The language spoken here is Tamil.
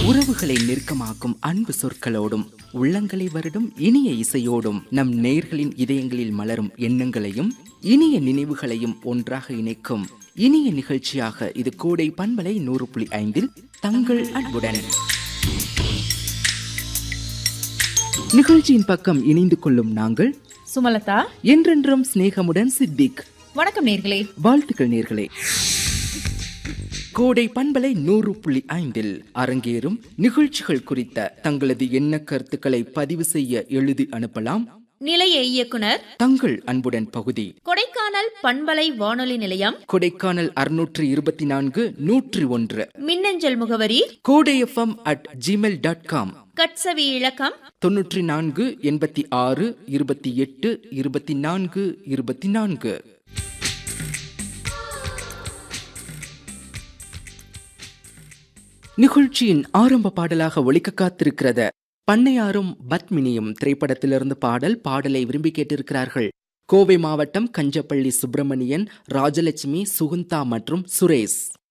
உறவுகளை நெருக்கமாக்கும் அன்பு சொற்களோடும் உள்ளங்களை வருடும் இனிய இசையோடும் நம் நேயர்களின் இதயங்களில் மலரும் எண்ணங்களையும் இனிய நினைவுகளையும் ஒன்றாக இணைக்கும் இனிய நிகழ்ச்சியாக இது கோடை பண்பலை நூறு புள்ளி ஐந்தில் தங்கள் அன்புடன் நிகழ்ச்சியின் பக்கம் இணைந்து கொள்ளும் நாங்கள் சுமலதா என்றென்றும் சிநேகமுடன் சித்திக் வணக்கம் நேர்களே வாழ்த்துக்கள் நேர்களே கோடை பண்பலை நூறு புள்ளி ஐந்தில் அரங்கேறும் நிகழ்ச்சிகள் குறித்த தங்களது எண்ண கருத்துக்களை பதிவு செய்ய எழுதி அனுப்பலாம் நிலைய இயக்குனர் தங்கள் அன்புடன் பகுதி கொடைக்கானல் பண்பலை வானொலி நிலையம் கொடைக்கானல் அறுநூற்று இருபத்தி நான்கு நூற்றி ஒன்று மின்னஞ்சல் முகவரி Kodai FM at gmail dot com கட்சவி இலக்கம் தொன்னூற்றி நான்கு எண்பத்தி ஆறு இருபத்தி எட்டு இருபத்தி நான்கு இருபத்தி நான்கு நிகழ்ச்சியின் ஆரம்ப பாடலாக ஒலிக்க காத்திருக்கிறது பண்ணையாரும் பத்மினியும் திரைப்படத்திலிருந்து பாடல் பாடலை விரும்பி கேட்டிருக்கிறார்கள் கோவை மாவட்டம் கஞ்சப்பள்ளி சுப்பிரமணியன் ராஜலட்சுமி சுகுந்தா மற்றும் சுரேஷ்